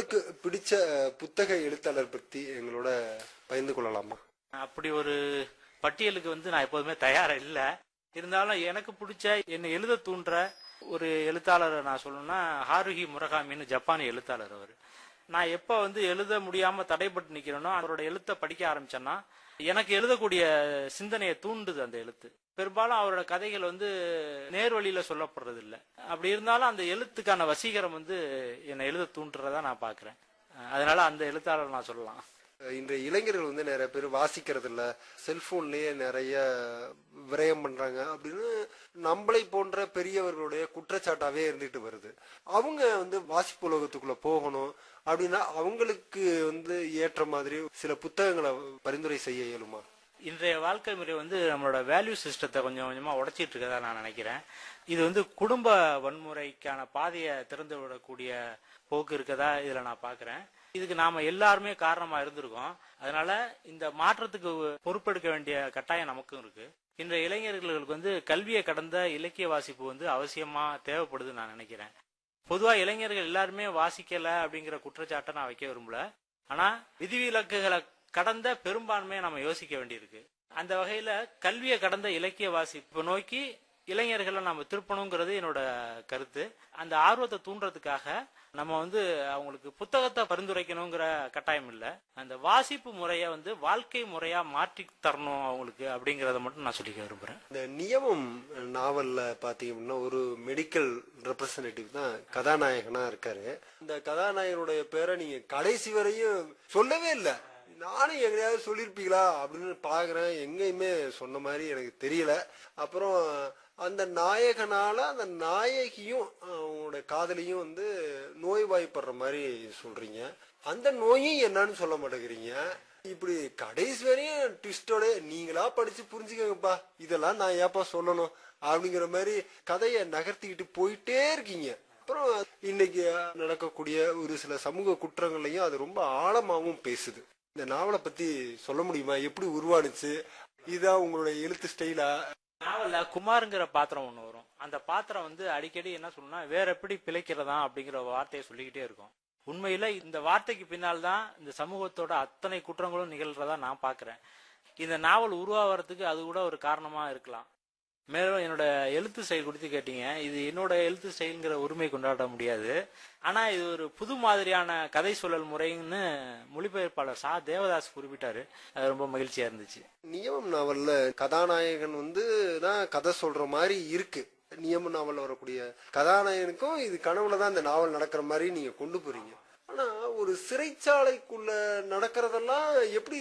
உங்களுக்கு பிடிச்ச புத்தக எழுத்தாளர் பத்தி எங்களோட பகிர்ந்து கொள்ளலாமா அப்படி ஒரு பட்டியலுக்கு வந்து நான் எப்போதுமே தயாரா இல்ல இருந்தாலும் எனக்கு பிடிச்ச என்னை எழுத தூண்டுற ஒரு எழுத்தாளரை நான் சொல்லணும்னா ஹாருஹி முரகாமின்னு ஜப்பானிய எழுத்தாளர் அவர் நான் எப்போ வந்து எழுத முடியாம தடைப்பட்டு நிக்கிறேனோ அவரோட எழுத்தை படிக்க ஆரம்பிச்சேன்னா எனக்கு எழுதக்கூடிய சிந்தனையை தூண்டுது அந்த எழுத்து பெரும்பாலும் அவரோட கதைகள் வந்து நேர்வழியில சொல்லப்படுறது இல்ல அப்படி இருந்தாலும் அந்த எழுத்துக்கான வசீகரம் வந்து என்னை எழுத தூண்டுறதா நான் பாக்குறேன் அதனால அந்த எழுத்தாளர் நான் சொல்லலாம் இன்றைய இளைஞர்கள் வந்து நிறைய பேர் வாசிக்கிறது இல்ல செல்போன்லயே நிறைய விரயம் பண்றாங்க அப்படின்னு நம்மளை போன்ற பெரியவர்களுடைய குற்றச்சாட்டாவே இருந்துட்டு வருது அவங்க வந்து வாசிப்பு உலகத்துக்குள்ள போகணும் அப்படின்னா அவங்களுக்கு வந்து ஏற்ற மாதிரி சில புத்தகங்களை பரிந்துரை செய்ய இயலுமா இன்றைய வாழ்க்கை முறை வந்து நம்மளோட வேல்யூ சிஸ்டத்தை கொஞ்சம் கொஞ்சமா உடைச்சிட்டு இருக்கதா நான் நினைக்கிறேன் இது வந்து குடும்ப வன்முறைக்கான பாதையை திறந்து விடக்கூடிய போக்கு இருக்கதா இதுல நான் பாக்குறேன் இதுக்கு நாம எல்லாருமே காரணமா இருந்திருக்கோம் அதனால இந்த மாற்றத்துக்கு பொறுப்பெடுக்க வேண்டிய கட்டாயம் நமக்கும் இருக்கு இன்றைய இளைஞர்களுக்கு வந்து கல்வியை கடந்த இலக்கிய வாசிப்பு வந்து அவசியமா தேவைப்படுதுன்னு நான் நினைக்கிறேன் பொதுவா இளைஞர்கள் எல்லாருமே வாசிக்கல அப்படிங்கிற குற்றச்சாட்டை நான் வைக்க விரும்பல ஆனா விதிவிலக்குகளை கடந்த பெரும்பான்மையை நம்ம யோசிக்க வேண்டியிருக்கு அந்த வகையில கல்வியை கடந்த இலக்கிய வாசிப்பு நோக்கி இளைஞர்களை நம்ம திருப்பணுங்கிறது என்னோட கருத்து அந்த ஆர்வத்தை தூண்டுறதுக்காக நம்ம வந்து அவங்களுக்கு புத்தகத்தை பரிந்துரைக்கணுங்கிற கட்டாயம் இல்லை அந்த வாசிப்பு முறையை வந்து வாழ்க்கை முறையா மாற்றி தரணும் அவங்களுக்கு அப்படிங்கறத மட்டும் நான் சொல்லிக்க விரும்புறேன் இந்த நியமம் நாவல்ல பாத்தீங்க அப்படின்னா ஒரு மெடிக்கல் ரெப்ரசன்டேட்டிவ் தான் கதாநாயகனா இருக்காரு இந்த கதாநாயகனுடைய பேரை நீங்க கடைசி வரையும் சொல்லவே இல்லை நானும் எங்கேயாவது சொல்லியிருப்பீங்களா அப்படின்னு பாக்குறேன் எங்கேயுமே சொன்ன மாதிரி எனக்கு தெரியல அப்புறம் அந்த நாயகனால அந்த நாயகியும் அவங்களோட காதலியும் வந்து நோய்வாய்ப்படுற மாதிரி சொல்றீங்க அந்த நோயும் என்னன்னு சொல்ல மாட்டேங்கிறீங்க இப்படி கடைசி வரையும் ட்விஸ்டோட நீங்களா படிச்சு புரிஞ்சுக்கங்கப்பா இதெல்லாம் நான் ஏப்பா சொல்லணும் அப்படிங்கிற மாதிரி கதையை நகர்த்திக்கிட்டு போயிட்டே இருக்கீங்க அப்புறம் இன்னைக்கு நடக்கக்கூடிய ஒரு சில சமூக குற்றங்களையும் அது ரொம்ப ஆழமாவும் பேசுது இந்த நாவலை பத்தி சொல்ல முடியுமா எப்படி உருவானுச்சு இதுதான் உங்களுடைய எழுத்து ஸ்டைலா நாவல்ல குமாருங்கிற பாத்திரம் ஒண்ணு வரும் அந்த பாத்திரம் வந்து அடிக்கடி என்ன சொல்லணும்னா வேற எப்படி பிழைக்கிறதா அப்படிங்கிற வார்த்தையை சொல்லிக்கிட்டே இருக்கும் உண்மையில இந்த வார்த்தைக்கு பின்னால் தான் இந்த சமூகத்தோட அத்தனை குற்றங்களும் நிகழ்றதா நான் பாக்குறேன் இந்த நாவல் உருவாகிறதுக்கு அது கூட ஒரு காரணமா இருக்கலாம் மேலும் என்னோட எழுத்து ஸ்டைல் குறித்து கேட்டீங்க இது என்னோட எழுத்து ஸ்டைல்ங்கிற உரிமை கொண்டாட முடியாது ஆனா இது ஒரு புது மாதிரியான கதை சொல்லல் முறைன்னு மொழிபெயர்ப்பாளர் சா தேவதாஸ் குறிப்பிட்டாரு அது ரொம்ப மகிழ்ச்சியா இருந்துச்சு நியமம் நாவல்ல கதாநாயகன் வந்து தான் கதை சொல்ற மாதிரி இருக்கு நியம நாவல்ல வரக்கூடிய கதாநாயகனுக்கும் இது கனவுல தான் இந்த நாவல் நடக்கிற மாதிரி நீங்க கொண்டு போறீங்க ஆனா ஒரு சிறைச்சாலைக்குள்ள நடக்கிறதெல்லாம் எப்படி